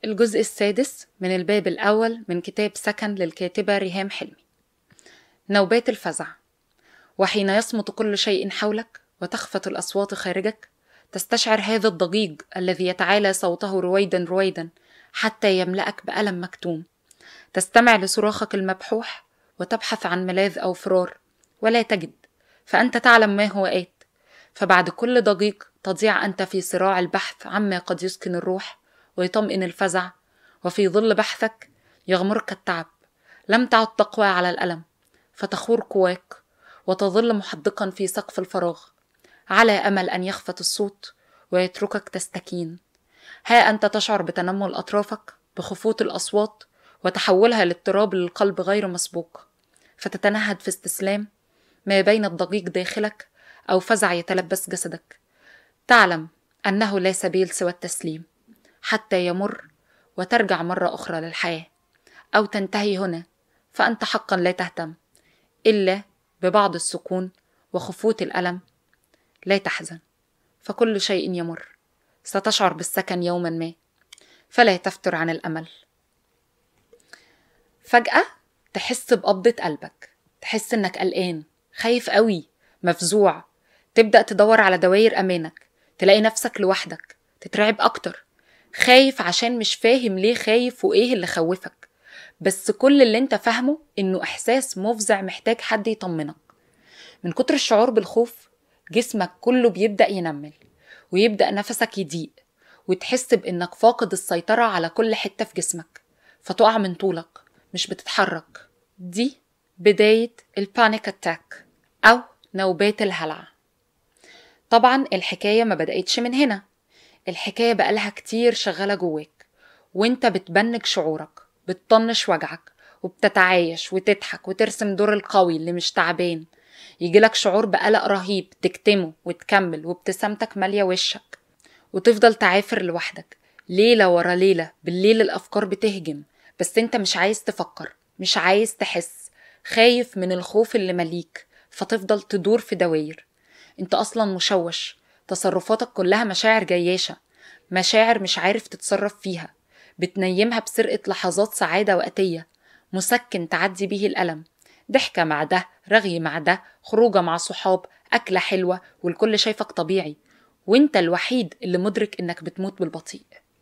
الجزء السادس من الباب الأول من كتاب سكن للكاتبة ريهام حلمي نوبات الفزع وحين يصمت كل شيء حولك وتخفت الأصوات خارجك تستشعر هذا الضجيج الذي يتعالى صوته رويدا رويدا حتى يملأك بألم مكتوم تستمع لصراخك المبحوح وتبحث عن ملاذ أو فرار ولا تجد فأنت تعلم ما هو آت فبعد كل ضجيج تضيع أنت في صراع البحث عما قد يسكن الروح ويطمئن الفزع وفي ظل بحثك يغمرك التعب لم تعد تقوى على الألم فتخور قواك وتظل محدقا في سقف الفراغ على أمل أن يخفت الصوت ويتركك تستكين ها أنت تشعر بتنمل أطرافك بخفوت الأصوات وتحولها لاضطراب للقلب غير مسبوق فتتنهد في استسلام ما بين الضجيج داخلك أو فزع يتلبس جسدك تعلم أنه لا سبيل سوى التسليم حتى يمر وترجع مرة أخرى للحياة أو تنتهي هنا فأنت حقا لا تهتم إلا ببعض السكون وخفوت الألم لا تحزن فكل شيء يمر ستشعر بالسكن يوما ما فلا تفتر عن الأمل فجأة تحس بقبضة قلبك تحس إنك قلقان خايف قوي مفزوع تبدأ تدور على دواير أمانك تلاقي نفسك لوحدك تترعب أكتر خايف عشان مش فاهم ليه خايف وإيه اللي خوفك بس كل اللي انت فاهمه إنه إحساس مفزع محتاج حد يطمنك من كتر الشعور بالخوف جسمك كله بيبدأ ينمل ويبدأ نفسك يضيق وتحس بإنك فاقد السيطرة على كل حتة في جسمك فتقع من طولك مش بتتحرك دي بداية البانيك اتاك أو نوبات الهلع طبعا الحكاية ما بدأتش من هنا الحكاية بقالها كتير شغالة جواك وانت بتبنج شعورك بتطنش وجعك وبتتعايش وتضحك وترسم دور القوي اللي مش تعبان يجيلك شعور بقلق رهيب تكتمه وتكمل وابتسامتك مالية وشك وتفضل تعافر لوحدك ليلة ورا ليلة بالليل الأفكار بتهجم بس انت مش عايز تفكر مش عايز تحس خايف من الخوف اللي مليك فتفضل تدور في دواير انت اصلا مشوش تصرفاتك كلها مشاعر جياشة مشاعر مش عارف تتصرف فيها بتنيمها بسرقة لحظات سعادة وقتية مسكن تعدي به الألم ضحكة مع ده رغي مع ده خروجة مع صحاب أكلة حلوة والكل شايفك طبيعي وانت الوحيد اللي مدرك انك بتموت بالبطيء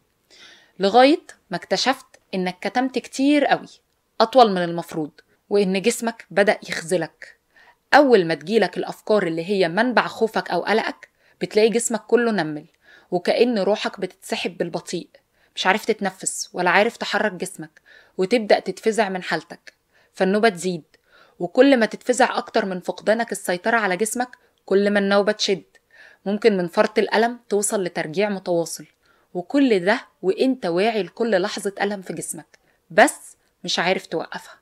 لغاية ما اكتشفت انك كتمت كتير قوي أطول من المفروض وإن جسمك بدأ يخذلك أول ما تجيلك الأفكار اللي هي منبع خوفك أو قلقك بتلاقي جسمك كله نمل وكأن روحك بتتسحب بالبطيء مش عارف تتنفس ولا عارف تحرك جسمك وتبدأ تتفزع من حالتك فالنوبة تزيد وكل ما تتفزع أكتر من فقدانك السيطرة على جسمك كل ما النوبة تشد ممكن من فرط الألم توصل لترجيع متواصل وكل ده وانت واعي لكل لحظة ألم في جسمك بس مش عارف توقفها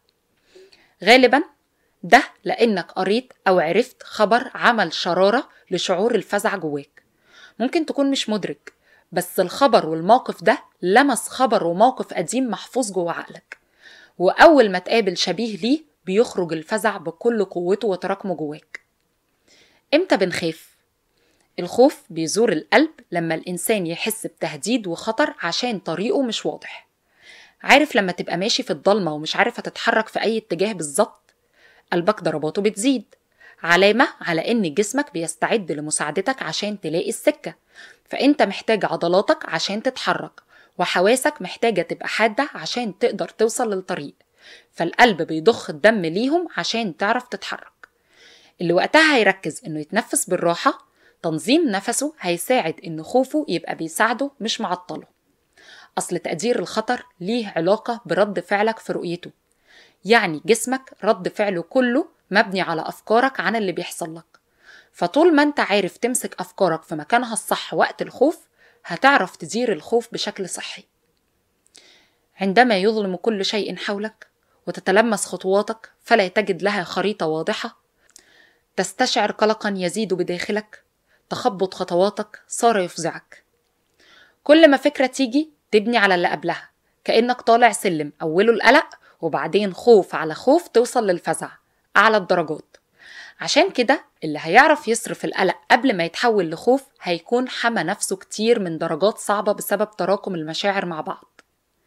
غالبا ده لأنك قريت أو عرفت خبر عمل شرارة لشعور الفزع جواك ممكن تكون مش مدرك بس الخبر والموقف ده لمس خبر وموقف قديم محفوظ جوه عقلك وأول ما تقابل شبيه ليه بيخرج الفزع بكل قوته وتراكمه جواك امتى بنخاف؟ الخوف بيزور القلب لما الإنسان يحس بتهديد وخطر عشان طريقه مش واضح عارف لما تبقى ماشي في الضلمة ومش عارف هتتحرك في أي اتجاه بالظبط قلبك ضرباته بتزيد علامة على إن جسمك بيستعد لمساعدتك عشان تلاقي السكة فأنت محتاج عضلاتك عشان تتحرك وحواسك محتاجة تبقى حادة عشان تقدر توصل للطريق فالقلب بيضخ الدم ليهم عشان تعرف تتحرك اللي وقتها هيركز إنه يتنفس بالراحة تنظيم نفسه هيساعد إن خوفه يبقى بيساعده مش معطله أصل تقدير الخطر ليه علاقة برد فعلك في رؤيته يعني جسمك رد فعله كله مبني على أفكارك عن اللي بيحصل لك فطول ما انت عارف تمسك أفكارك في مكانها الصح وقت الخوف هتعرف تدير الخوف بشكل صحي عندما يظلم كل شيء حولك وتتلمس خطواتك فلا تجد لها خريطة واضحة تستشعر قلقا يزيد بداخلك تخبط خطواتك صار يفزعك كل ما فكرة تيجي تبني على اللي قبلها كأنك طالع سلم أوله القلق وبعدين خوف على خوف توصل للفزع أعلى الدرجات عشان كده اللي هيعرف يصرف القلق قبل ما يتحول لخوف هيكون حمى نفسه كتير من درجات صعبة بسبب تراكم المشاعر مع بعض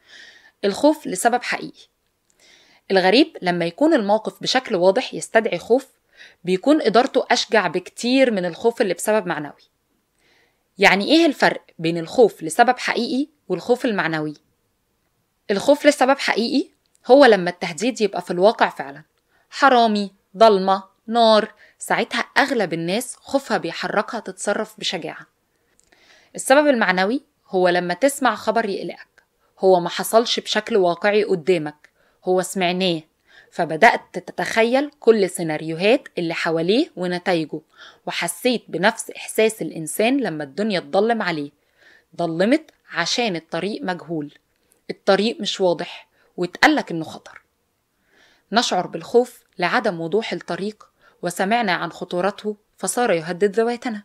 الخوف لسبب حقيقي الغريب لما يكون الموقف بشكل واضح يستدعي خوف بيكون إدارته أشجع بكتير من الخوف اللي بسبب معنوي يعني إيه الفرق بين الخوف لسبب حقيقي والخوف المعنوي؟ الخوف لسبب حقيقي هو لما التهديد يبقى في الواقع فعلا حرامي ضلمة نار ساعتها أغلب الناس خوفها بيحركها تتصرف بشجاعة السبب المعنوي هو لما تسمع خبر يقلقك هو ما حصلش بشكل واقعي قدامك هو سمعناه فبدأت تتخيل كل سيناريوهات اللي حواليه ونتائجه وحسيت بنفس إحساس الإنسان لما الدنيا تضلم عليه ضلمت عشان الطريق مجهول الطريق مش واضح واتقالك إنه خطر نشعر بالخوف لعدم وضوح الطريق وسمعنا عن خطورته فصار يهدد ذواتنا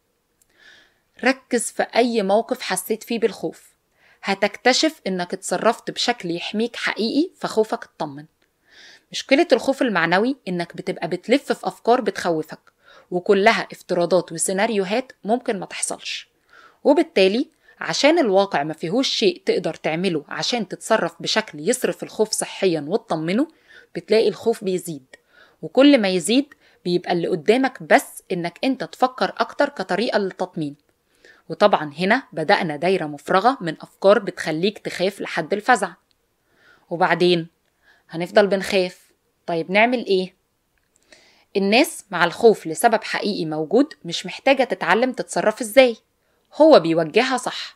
ركز في أي موقف حسيت فيه بالخوف هتكتشف إنك اتصرفت بشكل يحميك حقيقي فخوفك اطمن مشكلة الخوف المعنوي إنك بتبقى بتلف في أفكار بتخوفك وكلها افتراضات وسيناريوهات ممكن ما تحصلش وبالتالي عشان الواقع ما فيهوش شيء تقدر تعمله عشان تتصرف بشكل يصرف الخوف صحيا وتطمنه بتلاقي الخوف بيزيد وكل ما يزيد بيبقى اللي قدامك بس انك انت تفكر اكتر كطريقة للتطمين وطبعا هنا بدأنا دايرة مفرغة من أفكار بتخليك تخاف لحد الفزع وبعدين هنفضل بنخاف طيب نعمل ايه؟ الناس مع الخوف لسبب حقيقي موجود مش محتاجة تتعلم تتصرف ازاي هو بيوجهها صح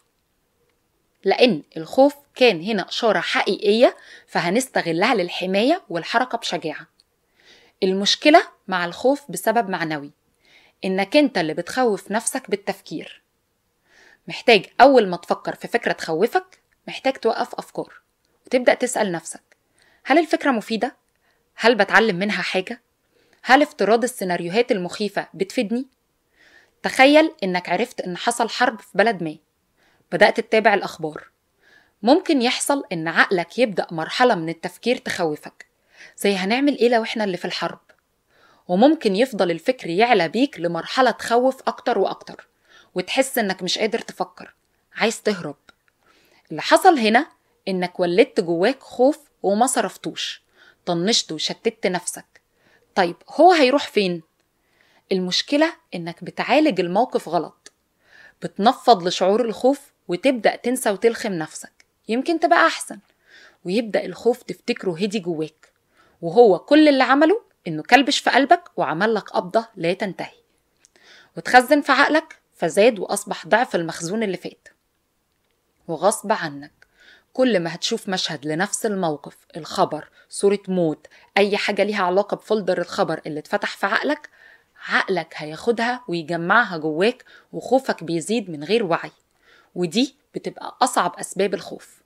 لأن الخوف كان هنا إشارة حقيقية فهنستغلها للحماية والحركة بشجاعة المشكلة مع الخوف بسبب معنوي إنك أنت اللي بتخوف نفسك بالتفكير محتاج أول ما تفكر في فكرة تخوفك محتاج توقف أفكار وتبدأ تسأل نفسك هل الفكرة مفيدة؟ هل بتعلم منها حاجة؟ هل افتراض السيناريوهات المخيفة بتفيدني؟ تخيل إنك عرفت إن حصل حرب في بلد ما بدأت تتابع الأخبار ممكن يحصل إن عقلك يبدأ مرحلة من التفكير تخوفك زي هنعمل إيه لو إحنا اللي في الحرب وممكن يفضل الفكر يعلى بيك لمرحلة تخوف أكتر وأكتر وتحس إنك مش قادر تفكر عايز تهرب اللي حصل هنا إنك ولدت جواك خوف وما صرفتوش طنشت وشتت نفسك طيب هو هيروح فين؟ المشكلة إنك بتعالج الموقف غلط بتنفض لشعور الخوف وتبدأ تنسى وتلخم نفسك يمكن تبقى أحسن ويبدأ الخوف تفتكره هدي جواك وهو كل اللي عمله إنه كلبش في قلبك وعمل لك قبضة لا تنتهي وتخزن في عقلك فزاد وأصبح ضعف المخزون اللي فات وغصب عنك كل ما هتشوف مشهد لنفس الموقف الخبر صورة موت أي حاجة ليها علاقة بفولدر الخبر اللي اتفتح في عقلك عقلك هياخدها ويجمعها جواك وخوفك بيزيد من غير وعي ودي بتبقى أصعب أسباب الخوف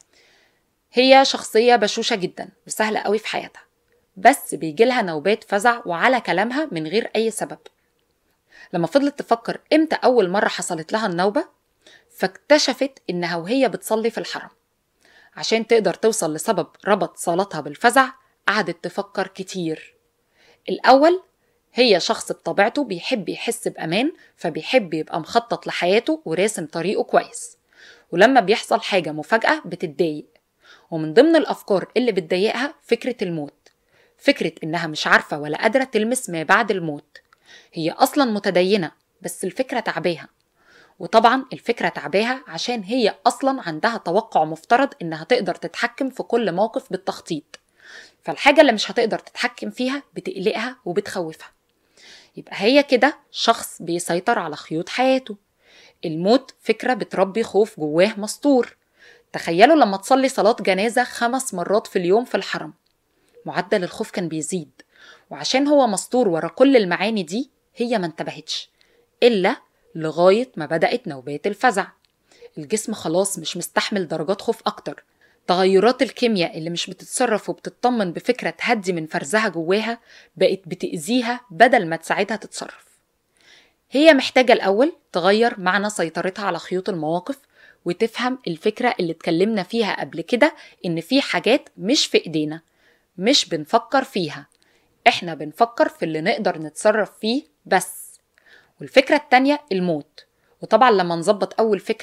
هي شخصية بشوشة جدا وسهلة قوي في حياتها بس بيجيلها نوبات فزع وعلى كلامها من غير أي سبب لما فضلت تفكر إمتى أول مرة حصلت لها النوبة فاكتشفت إنها وهي بتصلي في الحرم عشان تقدر توصل لسبب ربط صلاتها بالفزع قعدت تفكر كتير الأول هي شخص بطبيعته بيحب يحس بأمان فبيحب يبقى مخطط لحياته وراسم طريقه كويس ولما بيحصل حاجة مفاجأة بتتضايق ومن ضمن الأفكار اللي بتضايقها فكرة الموت فكرة إنها مش عارفة ولا قادرة تلمس ما بعد الموت هي أصلا متدينة بس الفكرة تعباها وطبعا الفكرة تعباها عشان هي أصلا عندها توقع مفترض إنها تقدر تتحكم في كل موقف بالتخطيط فالحاجة اللي مش هتقدر تتحكم فيها بتقلقها وبتخوفها يبقى هي كده شخص بيسيطر على خيوط حياته الموت فكرة بتربي خوف جواه مسطور تخيلوا لما تصلي صلاة جنازة خمس مرات في اليوم في الحرم معدل الخوف كان بيزيد وعشان هو مسطور ورا كل المعاني دي هي ما انتبهتش إلا لغاية ما بدأت نوبات الفزع الجسم خلاص مش مستحمل درجات خوف أكتر تغيرات الكيمياء اللي مش بتتصرف وبتطمن بفكرة تهدي من فرزها جواها بقت بتأذيها بدل ما تساعدها تتصرف هي محتاجة الأول تغير معنى سيطرتها على خيوط المواقف وتفهم الفكرة اللي اتكلمنا فيها قبل كده إن في حاجات مش في إيدينا مش بنفكر فيها إحنا بنفكر في اللي نقدر نتصرف فيه بس والفكرة التانية الموت وطبعا لما نظبط أول فكرة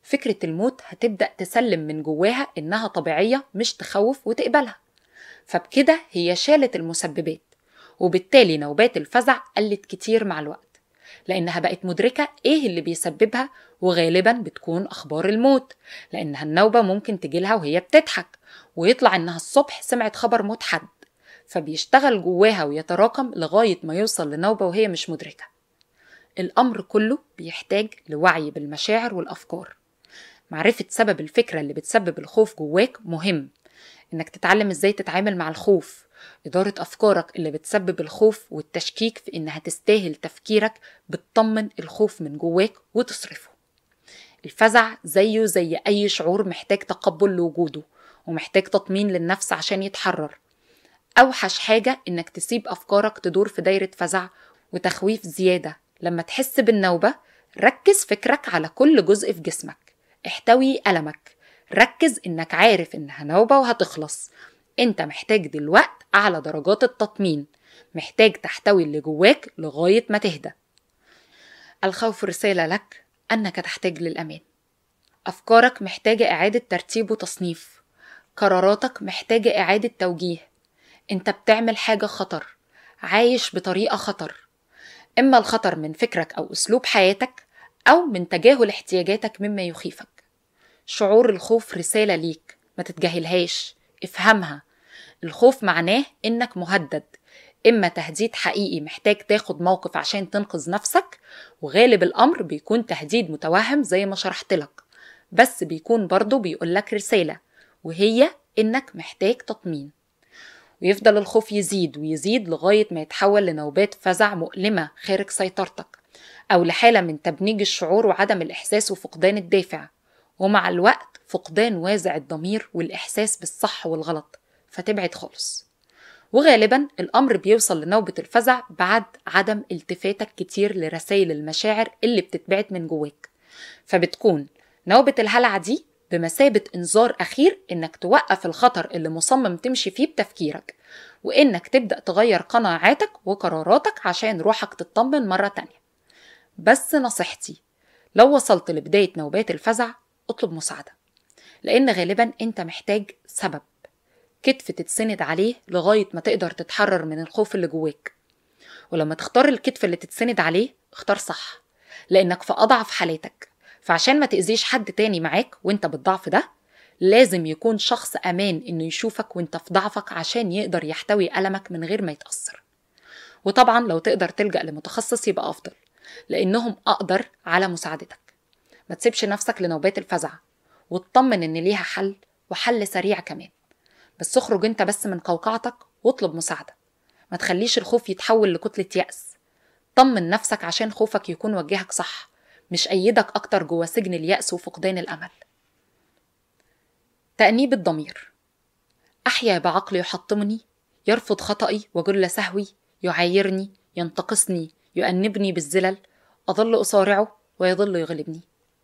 فكرة الموت هتبدأ تسلم من جواها إنها طبيعية مش تخوف وتقبلها فبكده هي شالت المسببات وبالتالي نوبات الفزع قلت كتير مع الوقت لأنها بقت مدركة إيه اللي بيسببها وغالبا بتكون أخبار الموت لأنها النوبة ممكن تجيلها وهي بتضحك ويطلع إنها الصبح سمعت خبر موت حد فبيشتغل جواها ويتراكم لغاية ما يوصل لنوبة وهي مش مدركة الأمر كله بيحتاج لوعي بالمشاعر والأفكار معرفة سبب الفكرة اللي بتسبب الخوف جواك مهم إنك تتعلم إزاي تتعامل مع الخوف إدارة أفكارك اللي بتسبب الخوف والتشكيك في إنها تستاهل تفكيرك بتطمن الخوف من جواك وتصرفه الفزع زيه زي أي شعور محتاج تقبل لوجوده ومحتاج تطمين للنفس عشان يتحرر أوحش حاجة إنك تسيب أفكارك تدور في دايرة فزع وتخويف زيادة لما تحس بالنوبة ركز فكرك على كل جزء في جسمك احتوي ألمك ركز إنك عارف إنها نوبة وهتخلص انت محتاج دلوقت أعلى درجات التطمين محتاج تحتوي اللي جواك لغاية ما تهدى الخوف رسالة لك أنك تحتاج للأمان أفكارك محتاجة إعادة ترتيب وتصنيف قراراتك محتاجة إعادة توجيه أنت بتعمل حاجة خطر عايش بطريقة خطر إما الخطر من فكرك أو أسلوب حياتك أو من تجاهل احتياجاتك مما يخيفك شعور الخوف رسالة ليك ما تتجاهلهاش افهمها الخوف معناه إنك مهدد إما تهديد حقيقي محتاج تاخد موقف عشان تنقذ نفسك وغالب الأمر بيكون تهديد متوهم زي ما شرحت لك بس بيكون برضه بيقولك رسالة وهي إنك محتاج تطمين ويفضل الخوف يزيد ويزيد لغاية ما يتحول لنوبات فزع مؤلمة خارج سيطرتك أو لحالة من تبنيج الشعور وعدم الإحساس وفقدان الدافع ومع الوقت فقدان وازع الضمير والإحساس بالصح والغلط فتبعد خالص وغالبا الأمر بيوصل لنوبة الفزع بعد عدم التفاتك كتير لرسائل المشاعر اللي بتتبعت من جواك فبتكون نوبة الهلع دي بمثابة إنذار أخير إنك توقف الخطر اللي مصمم تمشي فيه بتفكيرك وإنك تبدأ تغير قناعاتك وقراراتك عشان روحك تطمن مرة تانية بس نصيحتي لو وصلت لبداية نوبات الفزع اطلب مساعدة لأن غالبا أنت محتاج سبب كتف تتسند عليه لغاية ما تقدر تتحرر من الخوف اللي جواك ولما تختار الكتف اللي تتسند عليه اختار صح لأنك في أضعف حالاتك فعشان ما تأذيش حد تاني معاك وانت بالضعف ده لازم يكون شخص أمان إنه يشوفك وانت في ضعفك عشان يقدر يحتوي ألمك من غير ما يتأثر وطبعا لو تقدر تلجأ لمتخصص يبقى أفضل لأنهم أقدر على مساعدتك ما تسيبش نفسك لنوبات الفزع واطمن إن ليها حل وحل سريع كمان بس اخرج انت بس من قوقعتك واطلب مساعدة ما تخليش الخوف يتحول لكتلة يأس طمن نفسك عشان خوفك يكون وجهك صح مش أيدك أكتر جوا سجن اليأس وفقدان الأمل تأنيب الضمير أحيا بعقل يحطمني يرفض خطئي وجل سهوي يعايرني ينتقصني يؤنبني بالزلل أظل أصارعه ويظل يغلبني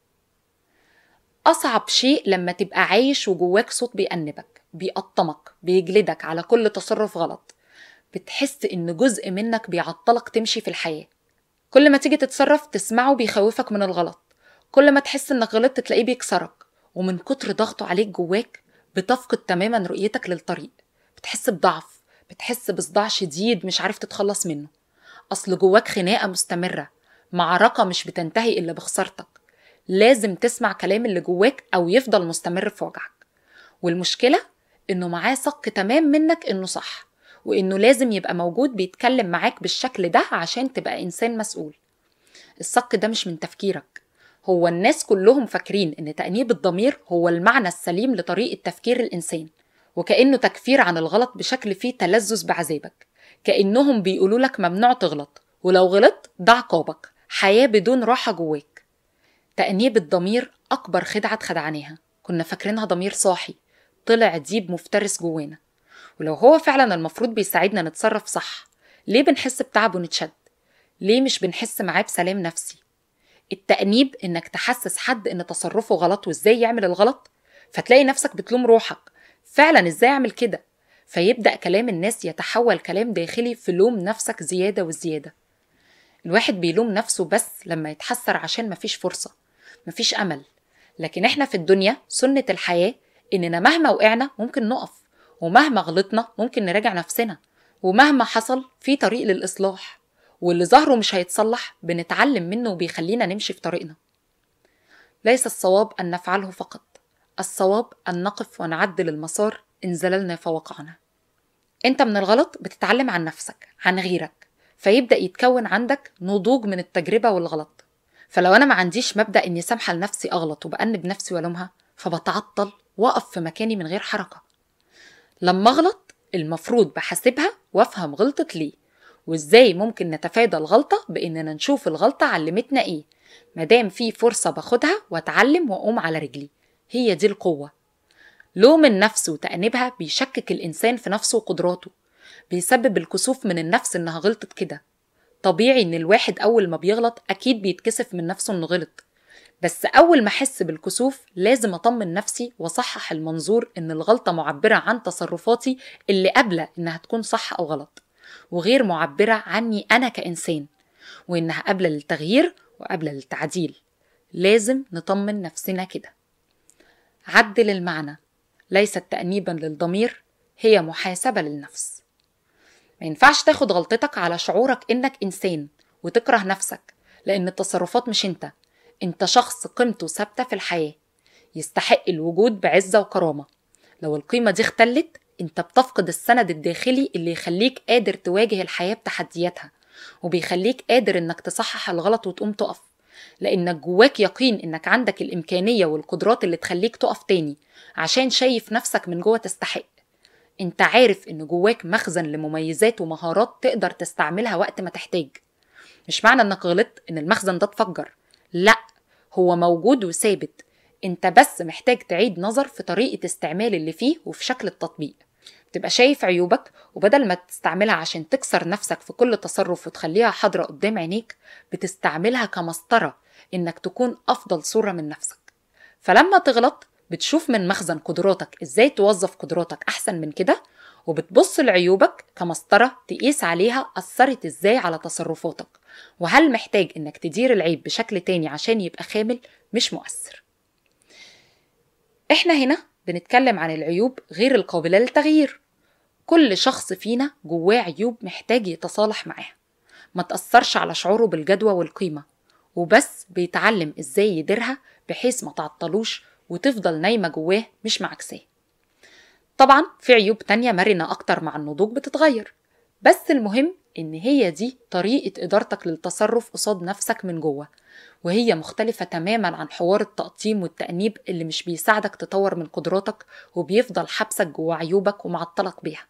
أصعب شيء لما تبقى عايش وجواك صوت بيأنبك بيقطمك بيجلدك على كل تصرف غلط بتحس إن جزء منك بيعطلك تمشي في الحياة كل ما تيجي تتصرف تسمعه بيخوفك من الغلط كل ما تحس إنك غلطت تلاقيه بيكسرك ومن كتر ضغطه عليك جواك بتفقد تماما رؤيتك للطريق بتحس بضعف بتحس بصداع شديد مش عارف تتخلص منه أصل جواك خناقة مستمرة معركة مش بتنتهي إلا بخسارتك لازم تسمع كلام اللي جواك أو يفضل مستمر في وجعك والمشكلة إنه معاه صك تمام منك إنه صح وإنه لازم يبقى موجود بيتكلم معاك بالشكل ده عشان تبقى إنسان مسؤول الصك ده مش من تفكيرك هو الناس كلهم فاكرين إن تأنيب الضمير هو المعنى السليم لطريقة تفكير الإنسان وكأنه تكفير عن الغلط بشكل فيه تلذذ بعذابك كأنهم بيقولوا لك ممنوع تغلط ولو غلطت ده عقابك حياة بدون راحة جواك تأنيب الضمير أكبر خدعة اتخدعناها كنا فاكرينها ضمير صاحي طلع ديب مفترس جوانا ولو هو فعلا المفروض بيساعدنا نتصرف صح ليه بنحس بتعب ونتشد ليه مش بنحس معاه بسلام نفسي التأنيب إنك تحسس حد إن تصرفه غلط وإزاي يعمل الغلط فتلاقي نفسك بتلوم روحك فعلا إزاي أعمل كده فيبدأ كلام الناس يتحول كلام داخلي في لوم نفسك زيادة وزيادة الواحد بيلوم نفسه بس لما يتحسر عشان مفيش فرصة مفيش أمل لكن احنا في الدنيا سنة الحياة إننا مهما وقعنا ممكن نقف ومهما غلطنا ممكن نراجع نفسنا ومهما حصل في طريق للإصلاح واللي ظهره مش هيتصلح بنتعلم منه وبيخلينا نمشي في طريقنا ليس الصواب أن نفعله فقط الصواب أن نقف ونعدل المسار إن زللنا فوقعنا أنت من الغلط بتتعلم عن نفسك عن غيرك فيبدأ يتكون عندك نضوج من التجربة والغلط فلو أنا ما عنديش مبدأ إني سامحة لنفسي أغلط وبأنب نفسي وألومها فبتعطل وأقف في مكاني من غير حركة لما أغلط المفروض بحاسبها وأفهم غلطت ليه وإزاي ممكن نتفادى الغلطة بإننا نشوف الغلطة علمتنا إيه مادام في فرصة باخدها وأتعلم وأقوم على رجلي هي دي القوة لوم النفس وتأنيبها بيشكك الإنسان في نفسه وقدراته بيسبب الكسوف من النفس إنها غلطت كده طبيعي إن الواحد أول ما بيغلط أكيد بيتكسف من نفسه إنه غلط بس أول ما أحس بالكسوف لازم أطمن نفسي وأصحح المنظور إن الغلطة معبرة عن تصرفاتي اللي قابلة إنها تكون صح أو غلط وغير معبرة عني أنا كإنسان وإنها قابلة للتغيير وقابلة للتعديل لازم نطمن نفسنا كده عدل المعنى ليست تأنيبا للضمير هي محاسبة للنفس ما ينفعش تاخد غلطتك على شعورك إنك إنسان وتكره نفسك لأن التصرفات مش أنت أنت شخص قيمته ثابتة في الحياة يستحق الوجود بعزة وكرامة لو القيمة دي اختلت انت بتفقد السند الداخلي اللي يخليك قادر تواجه الحياة بتحدياتها وبيخليك قادر انك تصحح الغلط وتقوم تقف لانك جواك يقين انك عندك الامكانية والقدرات اللي تخليك تقف تاني عشان شايف نفسك من جوه تستحق انت عارف ان جواك مخزن لمميزات ومهارات تقدر تستعملها وقت ما تحتاج مش معنى انك غلطت ان المخزن ده اتفجر لا هو موجود وثابت انت بس محتاج تعيد نظر في طريقة استعمال اللي فيه وفي شكل التطبيق تبقى شايف عيوبك وبدل ما تستعملها عشان تكسر نفسك في كل تصرف وتخليها حاضرة قدام عينيك بتستعملها كمسطرة إنك تكون أفضل صورة من نفسك فلما تغلط بتشوف من مخزن قدراتك إزاي توظف قدراتك أحسن من كده وبتبص لعيوبك كمسطرة تقيس عليها أثرت إزاي على تصرفاتك وهل محتاج إنك تدير العيب بشكل تاني عشان يبقى خامل مش مؤثر إحنا هنا بنتكلم عن العيوب غير القابلة للتغيير كل شخص فينا جواه عيوب محتاج يتصالح معاها ما تأثرش على شعوره بالجدوى والقيمة وبس بيتعلم ازاي يديرها بحيث ما تعطلوش وتفضل نايمة جواه مش معكساه طبعا في عيوب تانية مرنة أكتر مع النضوج بتتغير بس المهم إن هي دي طريقة إدارتك للتصرف قصاد نفسك من جوه وهي مختلفة تماما عن حوار التقطيم والتأنيب اللي مش بيساعدك تطور من قدراتك وبيفضل حبسك جوه عيوبك ومعطلك بيها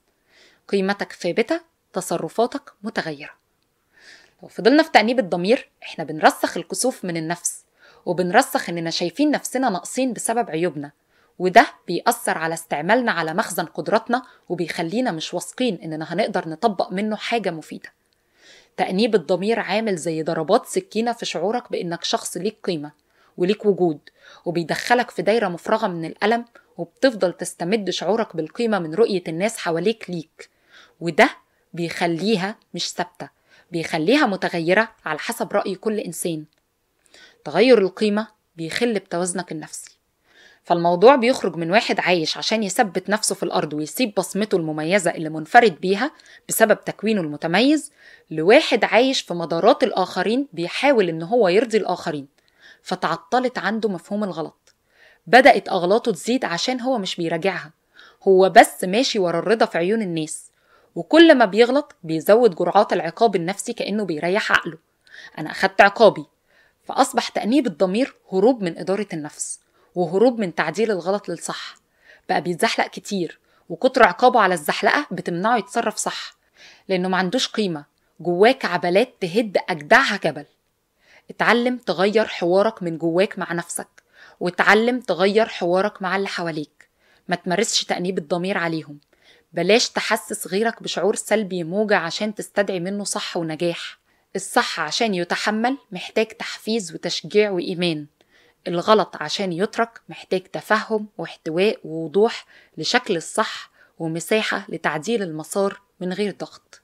قيمتك ثابتة تصرفاتك متغيرة لو فضلنا في تأنيب الضمير احنا بنرسخ الكسوف من النفس وبنرسخ اننا شايفين نفسنا ناقصين بسبب عيوبنا وده بيأثر على استعمالنا على مخزن قدراتنا وبيخلينا مش واثقين اننا هنقدر نطبق منه حاجة مفيدة تأنيب الضمير عامل زي ضربات سكينة في شعورك بإنك شخص ليك قيمة وليك وجود وبيدخلك في دايرة مفرغة من الألم وبتفضل تستمد شعورك بالقيمة من رؤية الناس حواليك ليك وده بيخليها مش ثابتة بيخليها متغيرة على حسب رأي كل إنسان تغير القيمة بيخل بتوازنك النفسي فالموضوع بيخرج من واحد عايش عشان يثبت نفسه في الأرض ويسيب بصمته المميزة اللي منفرد بيها بسبب تكوينه المتميز لواحد عايش في مدارات الآخرين بيحاول إن هو يرضي الآخرين فتعطلت عنده مفهوم الغلط بدأت أغلاطه تزيد عشان هو مش بيراجعها هو بس ماشي ورا الرضا في عيون الناس وكل ما بيغلط بيزود جرعات العقاب النفسي كأنه بيريح عقله أنا أخدت عقابي فأصبح تأنيب الضمير هروب من إدارة النفس وهروب من تعديل الغلط للصح بقى بيتزحلق كتير وكتر عقابه على الزحلقة بتمنعه يتصرف صح لأنه ما عندوش قيمة جواك عبلات تهد أجدعها جبل اتعلم تغير حوارك من جواك مع نفسك واتعلم تغير حوارك مع اللي حواليك ما تمارسش تأنيب الضمير عليهم بلاش تحسس غيرك بشعور سلبي موجع عشان تستدعي منه صح ونجاح الصح عشان يتحمل محتاج تحفيز وتشجيع وإيمان الغلط عشان يترك محتاج تفهم واحتواء ووضوح لشكل الصح ومساحة لتعديل المسار من غير ضغط